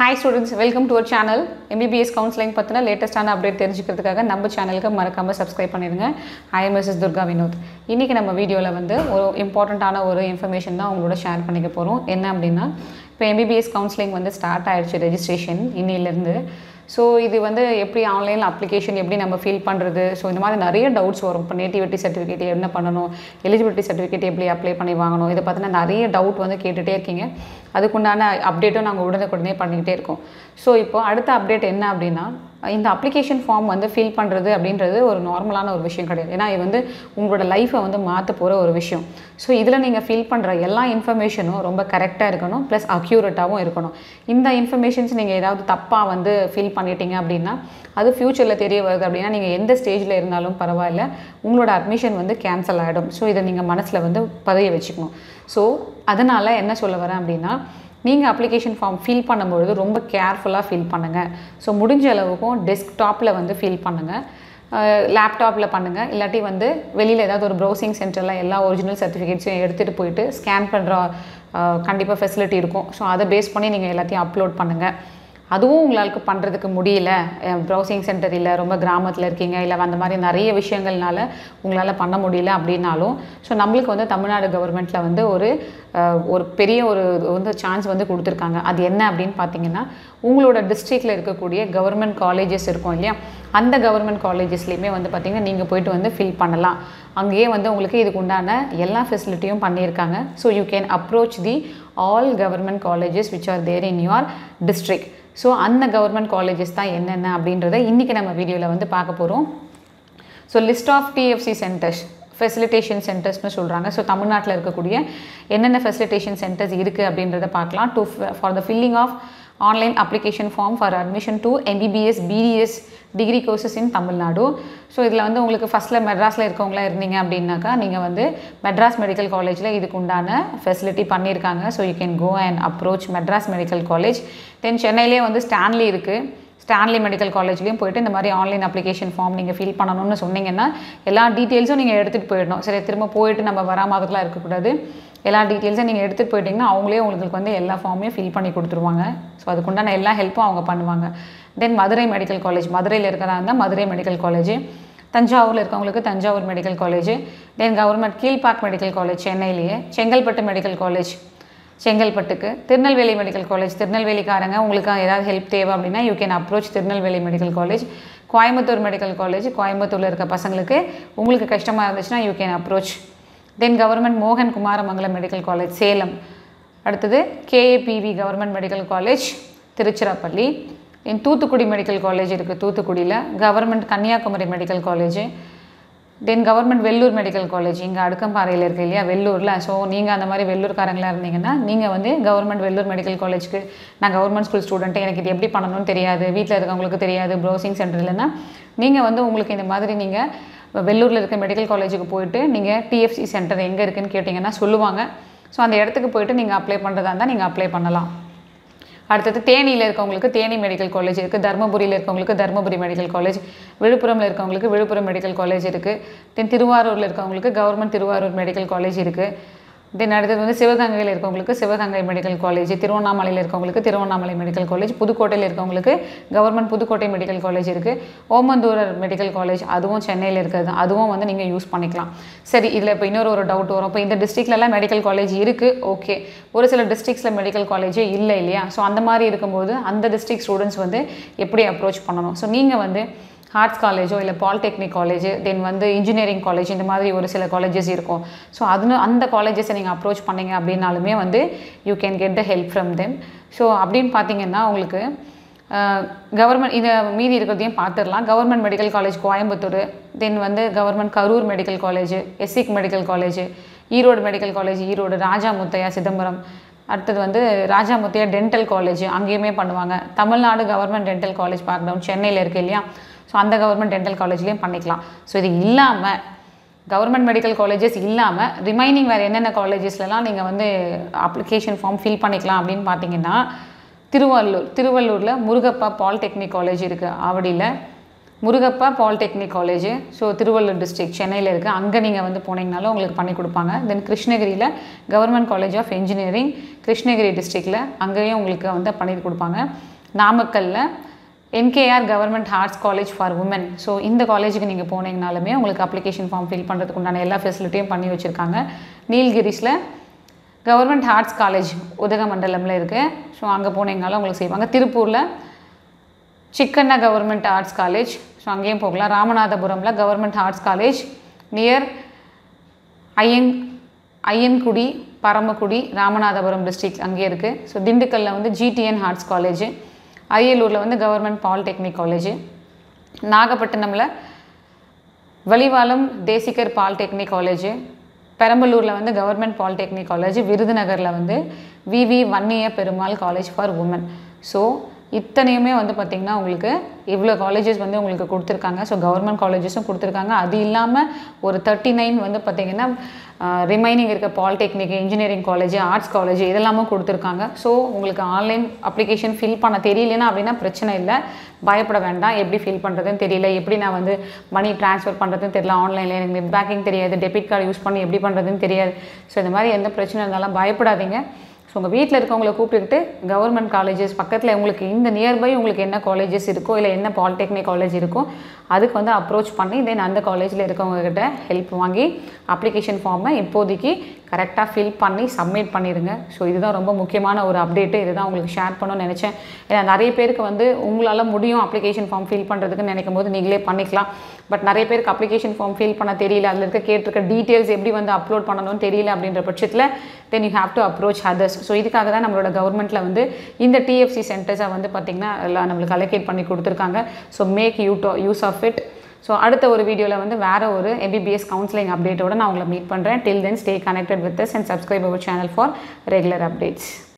hi students welcome to our channel M B B S counselling பற்றின லேட்டஸ்ட்டான update தெரிஞ்சுக்கிறதுக்காக நம்ம சேனலுக்கு மறக்காமல் சப்ஸ்கிரைப் பண்ணிடுங்க I M S Durga Vinod இன்றைக்கி நம்ம வீடியோவில் வந்து ஒரு இம்பார்ட்டண்ட்டான ஒரு இன்ஃபர்மேஷன் தான் உங்களோட ஷேர் பண்ணிக்க போகிறோம் என்ன அப்படின்னா இப்போ எம்பிபிஎஸ் கவுன்சிலிங் வந்து ஸ்டார்ட் ஆயிடுச்சு ரெஜிஸ்ட்ரேஷன் இன்னிலேருந்து ஸோ இது வந்து எப்படி ஆன்லைன் அப்ளிகேஷன் எப்படி நம்ம ஃபில் பண்ணுறது ஸோ இந்த மாதிரி நிறைய டவுட்ஸ் வரும் இப்போ நேட்டிவிட்டி சர்டிஃபிகேட் என்ன பண்ணணும் எலிஜிபிலிட்டி சர்டிஃபிகேட் எப்படி அப்ளை பண்ணி வாங்கணும் இதை பற்றின நிறைய டவுட் வந்து கேட்டுகிட்டே இருக்கீங்க அதுக்குண்டான அப்டேட்டும் நாங்கள் உடனுக்குடனே பண்ணிக்கிட்டே இருக்கோம் ஸோ இப்போ அடுத்த அப்டேட் என்ன அப்படின்னா இந்த அப்ளிகேஷன் ஃபார்ம் வந்து ஃபில் பண்ணுறது அப்படின்றது ஒரு நார்மலான ஒரு விஷயம் கிடையாது ஏன்னா இது வந்து உங்களோட லைஃப்பை வந்து மாற்ற போகிற ஒரு விஷயம் ஸோ இதில் நீங்கள் ஃபில் பண்ணுற எல்லா இன்ஃபர்மேஷனும் ரொம்ப கரெக்டாக இருக்கணும் ப்ளஸ் அக்யூரேட்டாகவும் இருக்கணும் இந்த இன்ஃபர்மேஷன்ஸ் நீங்கள் ஏதாவது தப்பாக வந்து ஃபில் பண்ணிட்டீங்க அப்படின்னா அது ஃப்யூச்சரில் தெரிய வருது அப்படின்னா நீங்கள் எந்த ஸ்டேஜில் இருந்தாலும் பரவாயில்ல உங்களோட அட்மிஷன் வந்து கேன்சல் ஆகிடும் ஸோ இதை நீங்கள் மனசில் வந்து பதிய வச்சுக்கணும் ஸோ அதனால் என்ன சொல்ல வரேன் அப்படின்னா நீங்கள் அப்ளிகேஷன் ஃபார்ம் ஃபில் பண்ணும்பொழுது ரொம்ப கேர்ஃபுல்லாக ஃபில் பண்ணுங்கள் ஸோ முடிஞ்ச அளவுக்கும் டெஸ்க்டாப்பில் வந்து ஃபில் பண்ணுங்கள் லேப்டாப்பில் பண்ணுங்கள் இல்லாட்டி வந்து வெளியில் ஏதாவது ஒரு ப்ரௌசிங் சென்டரில் எல்லா ஒரிஜினல் சர்டிஃபிகேட்ஸையும் எடுத்துகிட்டு போயிட்டு ஸ்கேன் பண்ணுற கண்டிப்பாக ஃபெசிலிட்டி இருக்கும் ஸோ அதை பேஸ் பண்ணி நீங்கள் எல்லாத்தையும் அப்லோட் பண்ணுங்கள் அதுவும் உங்களுக்கு பண்ணுறதுக்கு முடியல ப்ரௌசிங் சென்டர் இல்லை ரொம்ப கிராமத்தில் இருக்கீங்க இல்லை அந்த மாதிரி நிறைய விஷயங்கள்னால உங்களால் பண்ண முடியல அப்படின்னாலும் ஸோ நம்மளுக்கு வந்து தமிழ்நாடு கவர்மெண்ட்டில் வந்து ஒரு ஒரு பெரிய ஒரு வந்து சான்ஸ் வந்து கொடுத்துருக்காங்க அது என்ன அப்படின்னு பார்த்தீங்கன்னா உங்களோட டிஸ்ட்ரிக்டில் இருக்கக்கூடிய கவர்மெண்ட் காலேஜஸ் இருக்கும் இல்லையா அந்த கவர்மெண்ட் காலேஜஸ்லேயுமே வந்து பார்த்திங்கன்னா நீங்கள் போயிட்டு வந்து ஃபில் பண்ணலாம் அங்கேயே வந்து உங்களுக்கு இதுக்கு உண்டான எல்லா ஃபெசிலிட்டியும் பண்ணியிருக்காங்க so you can approach the all government colleges which are there in your district so அந்த கவர்மெண்ட் காலேஜஸ் தான் என்னென்ன அப்படின்றத இன்றைக்கி நம்ம வீடியோவில் வந்து பார்க்க போகிறோம் so list of T F C centres facilitation சென்டர்ஸ்னு சொல்கிறாங்க ஸோ தமிழ்நாட்டில் இருக்கக்கூடிய என்னென்ன ஃபெசிலிட்டேஷன் சென்டர்ஸ் இருக்குது அப்படின்றத பார்க்கலாம் to for the filling of online application form for admission to MBBS BDS degree courses in Tamil Nadu so இதில் வந்து உங்களுக்கு ஃபஸ்ட்டில் மெட்ராஸில் இருக்கவங்களா இருந்தீங்க அப்படின்னாக்கா நீங்கள் வந்து மெட்ராஸ் மெடிக்கல் காலேஜில் இதுக்கு உண்டான ஃபெசிலிட்டி பண்ணியிருக்காங்க so you can go and approach Madras medical college then சென்னையிலே வந்து ஸ்டான்லி இருக்குது ஸ்டான்லி மெடிக்கல் காலேஜ்லேயும் போயிட்டு இந்த மாதிரி ஆன்லைன் அப்ளிகேஷன் ஃபார்ம் நீங்கள் ஃபில் பண்ணணும்னு சொன்னீங்கன்னா எல்லா டீட்டெயில்ஸும் நீங்கள் எடுத்துகிட்டு போயிடணும் சரி திரும்ப போயிட்டு நம்ம வராமதுக்கெலாம் இருக்கக்கூடாது எல்லா டீட்டெயில்ஸும் நீங்கள் எடுத்துகிட்டு போயிட்டீங்கன்னா அவங்களே உங்களுக்கு வந்து எல்லா ஃபார்மையும் ஃபில் பண்ணி கொடுத்துருவாங்க ஸோ அதுக்குண்டான எல்லா ஹெல்ப்பும் அவங்க பண்ணுவாங்க தென் மதுரை மெடிக்கல் காலேஜ் மதுரையில் இருக்கிறதா இருந்தால் மதுரை மெடிக்கல் காலேஜ் தஞ்சாவூரில் இருக்கவங்களுக்கு Thanjavur medical college then government Kilpauk medical college சென்னையிலேயே செங்கல்பட்டு மெடிக்கல் காலேஜ் செங்கல்பட்டுக்கு திருநெல்வேலி மெடிக்கல் காலேஜ் திருநெல்வேலிக்காரங்க உங்களுக்கு ஏதாவது ஹெல்ப் தேவை அப்படின்னா you can approach Tirunelveli medical college Coimbatore medical college கோயம்புத்தூரில் இருக்க பசங்களுக்கு உங்களுக்கு கஷ்டமாக இருந்துச்சுன்னா you can approach then government மோகன் குமாரமங்கலம் மெடிக்கல் காலேஜ் சேலம் அடுத்தது K A P V government medical college Tiruchirappalli then Thoothukudi medical college இருக்குது தூத்துக்குடியில் government Kanyakumari medical college then government Vellur medical college இங்கே அடுக்கம்பாறையில் இருக்குது இல்லையா வெள்ளூரில் ஸோ நீங்கள் அந்த மாதிரி வெள்ளூர்காரங்களாக இருந்தீங்கன்னா நீங்கள் வந்து கவர்மெண்ட் வெள்ளூர் மெடிக்கல் காலேஜ்க்கு நான் கவர்மெண்ட் ஸ்கூல் ஸ்டூடெண்ட்டு எனக்கு இது எப்படி பண்ணணும்னு தெரியாது வீட்டில் இருக்கவங்களுக்கு தெரியாது ப்ரௌசிங் சென்டர் இல்லைன்னா நீங்கள் வந்து உங்களுக்கு இந்த மாதிரி நீங்கள் வெள்ளூரில் இருக்க மெடிக்கல் காலேஜுக்கு போயிட்டு நீங்கள் டிஎஃப்சி சென்டர் எங்கே இருக்குதுன்னு கேட்டிங்கன்னா சொல்லுவாங்க ஸோ அந்த இடத்துக்கு போயிட்டு நீங்கள் அப்ளை பண்ணுறதா இருந்தால் நீங்கள் அப்ளை பண்ணலாம் அடுத்தது தேனியில் இருக்கவங்களுக்கு தேனி மெடிக்கல் காலேஜ் இருக்குது தருமபுரியில் இருக்கவங்களுக்கு தருமபுரி மெடிக்கல் காலேஜ் விழுப்புரமில் இருக்கவங்களுக்கு விழுப்புரம் மெடிக்கல் காலேஜ் இருக்குது தென் திருவாரூரில் இருக்கவங்களுக்கு கவர்மெண்ட் திருவாரூர் மெடிக்கல் காலேஜ் இருக்குது தென் அடுத்தது வந்து சிவகங்கையில் இருக்கவங்களுக்கு சிவகங்கை மெடிக்கல் காலேஜ் திருவண்ணாமலையில் இருக்கவங்களுக்கு திருவண்ணாமலை மெடிக்கல் காலேஜ் புதுக்கோட்டையில் இருக்கவங்களுக்கு கவர்மெண்ட் புதுக்கோட்டை மெடிக்கல் காலேஜ் இருக்குது ஓமந்தூரர் மெடிக்கல் காலேஜ் அதுவும் சென்னையில் இருக்கிறது அதுவும் வந்து நீங்கள் யூஸ் பண்ணிக்கலாம் சரி இதில் இப்போ இன்னொரு ஒரு டவுட் வரும் இப்போ இந்த டிஸ்ட்ரிக்ட்லலாம் மெடிக்கல் காலேஜ் இருக்குது ஓகே ஒரு சில டிஸ்ட்ரிக்ஸில் மெடிக்கல் காலேஜே இல்லை இல்லையா ஸோ அந்த மாதிரி இருக்கும்போது அந்த டிஸ்ட்ரிக்ட் ஸ்டூடெண்ட்ஸ் வந்து எப்படி அப்ரோச் பண்ணணும் ஸோ நீங்கள் வந்து ஆர்ட்ஸ் காலேஜோ இல்லை பாலிடெக்னிக் காலேஜ் தென் வந்து இன்ஜினியரிங் காலேஜ் இந்த மாதிரி ஒரு சில காலேஜஸ் இருக்கும் ஸோ அது அந்த காலேஜஸை நீங்கள் அப்ரோச் பண்ணீங்க அப்படின்னாலுமே வந்து you can get the help from them so அப்படின்னு பார்த்தீங்கன்னா உங்களுக்கு கவர்மெண்ட் இதை மீதி இருக்கிறதையும் பார்த்துடலாம் government medical college Coimbatore then வந்து government Karur medical college E S I C medical college Erode medical college Erode Raja Muthiah Chidambaram அடுத்தது வந்து ராஜா முத்தையா டென்டல் காலேஜ் அங்கேயுமே பண்ணுவாங்க தமிழ்நாடு கவர்மெண்ட் டென்டல் காலேஜ் பார்க்கணும் சென்னையில் இருக்குது இல்லையா ஸோ அந்த கவர்மெண்ட் டென்டல் காலேஜ்லேயும் பண்ணிக்கலாம் ஸோ இது இல்லாமல் கவர்மெண்ட் மெடிக்கல் காலேஜஸ் இல்லாமல் ரிமைனிங் வேறு என்னென்ன காலேஜஸ்லலாம் நீங்கள் வந்து அப்ளிகேஷன் ஃபார்ம் ஃபில் பண்ணிக்கலாம் அப்படின்னு பார்த்தீங்கன்னா திருவள்ளூர் திருவள்ளூரில் முருகப்பா பாலிடெக்னிக் காலேஜ் இருக்குது ஆவடியில் Murugappa polytechnic college so Tiruvallur district சென்னையில் இருக்குது அங்கே நீங்கள் வந்து போனீங்கனாலும் உங்களுக்கு பண்ணி கொடுப்பாங்க தென் கிருஷ்ணகிரியில் government college of engineering Krishnagiri டிஸ்ட்ரிக்டில் அங்கேயும் உங்களுக்கு வந்து பண்ணி கொடுப்பாங்க நாமக்கல்லில் N K R government arts college for women so இந்த காலேஜுக்கு நீங்கள் போனீங்கனாலுமே உங்களுக்கு அப்ளிகேஷன் ஃபார்ம் ஃபில் பண்ணுறதுக்கு உண்டான எல்லா ஃபெசிலிட்டியும் பண்ணி வச்சுருக்காங்க நீல்கிரிஸில் கவர்மெண்ட் ஆர்ட்ஸ் காலேஜ் உதகமண்டலமில் இருக்குது ஸோ அங்கே போனீங்கனாலும் உங்களுக்கு செய்வாங்க திருப்பூரில் Chikkanna government arts college so அங்கேயும் போகலாம் ராமநாதபுரமில் government arts college near Ayyan Ayyankudi Paramakudi Ramanathapuram district அங்கே இருக்குது ஸோ திண்டுக்கல்லில் வந்து ஜிடிஎன் ஆர்ட்ஸ் காலேஜ் அரியலூரில் வந்து கவர்மெண்ட் பாலிடெக்னிக் காலேஜ் நாகப்பட்டினமில் வலிவாலம் தேசிகர் பாலிடெக்னிக் காலேஜ் பெரம்பலூரில் வந்து கவர்மெண்ட் பாலிடெக்னிக் காலேஜ் விருதுநகரில் வந்து V V Vanniya Perumal college for women so இத்தனையுமே வந்து பார்த்திங்கன்னா உங்களுக்கு இவ்வளோ காலேஜஸ் வந்து உங்களுக்கு கொடுத்துருக்காங்க ஸோ கவர்மெண்ட் காலேஜஸும் கொடுத்துருக்காங்க அது இல்லாமல் ஒரு தேர்ட்டி நைன் வந்து பார்த்திங்கன்னா ரிமைனிங் இருக்க polytechnic engineering college arts college இதெல்லாமும் கொடுத்துருக்காங்க ஸோ உங்களுக்கு ஆன்லைன் அப்ளிகேஷன் ஃபில் பண்ண தெரியலனா அப்படின்னா பிரச்சனை இல்லை பயப்பட வேண்டாம் எப்படி ஃபில் பண்ணுறதுன்னு தெரியல எப்படி நான் வந்து மணி ட்ரான்ஸ்ஃபர் பண்ணுறதுன்னு தெரியல ஆன்லைனில் எனக்கு நெட் பேங்கிங் தெரியாது டெபிட் கார்டு யூஸ் பண்ணி எப்படி பண்ணுறதுன்னு தெரியாது ஸோ இந்த மாதிரி எந்த பிரச்சனை இருந்தாலும் பயப்படாதீங்க ஸோ உங்கள் வீட்டில் இருக்கவங்களை கூப்பிட்டுக்கிட்டு கவர்மெண்ட் காலேஜஸ் பக்கத்தில் உங்களுக்கு இந்த நியர்பை உங்களுக்கு என்ன காலேஜஸ் இருக்கோ இல்லை என்ன பாலிடெக்னிக் காலேஜ் இருக்கோ அதுக்கு வந்து அப்ரோச் பண்ணி தென் அந்த காலேஜில் இருக்கவங்கக்கிட்ட ஹெல்ப் வாங்கி அப்ளிகேஷன் ஃபார்மை இப்போதைக்கு கரெக்டாக ஃபில் பண்ணி சப்மிட் பண்ணிடுங்க ஸோ இதுதான் ரொம்ப முக்கியமான ஒரு அப்டேட்டு இதுதான் உங்களுக்கு ஷேர் பண்ணணும்னு நினச்சேன் ஏன்னா நிறைய பேருக்கு வந்து உங்களால் முடியும் அப்ளிகேஷன் ஃபார்ம் ஃபில் பண்ணுறதுக்குன்னு நினைக்கும் போது நீங்களே பண்ணிக்கலாம் பட் நிறைய பேருக்கு அப்ளிகேஷன் ஃபார்ம் ஃபில் பண்ண தெரியல அதில் இருக்க கேட்டிருக்க டீட்டெயில்ஸ் எப்படி வந்து அப்லோட் பண்ணணும்னு தெரியல அப்படின்ற பட்சத்தில் then you have to approach others so இதுக்காக தான் நம்மளோட கவர்மெண்ட்டில் வந்து இந்த டிஎஃப்சி சென்டர்ஸை வந்து பார்த்திங்கன்னா எல்லாம் நம்மளுக்கு அலோகேட் பண்ணி கொடுத்துருக்காங்க so make you to use of it so அடுத்த ஒரு வீடியோவில் வந்து வேறு ஒரு எம்பிபிஎஸ் கவுன்சிலிங் அப்டேட்டோட நான் உங்களை மீட் பண்ணுறேன் till then stay connected with us and subscribe our channel for regular updates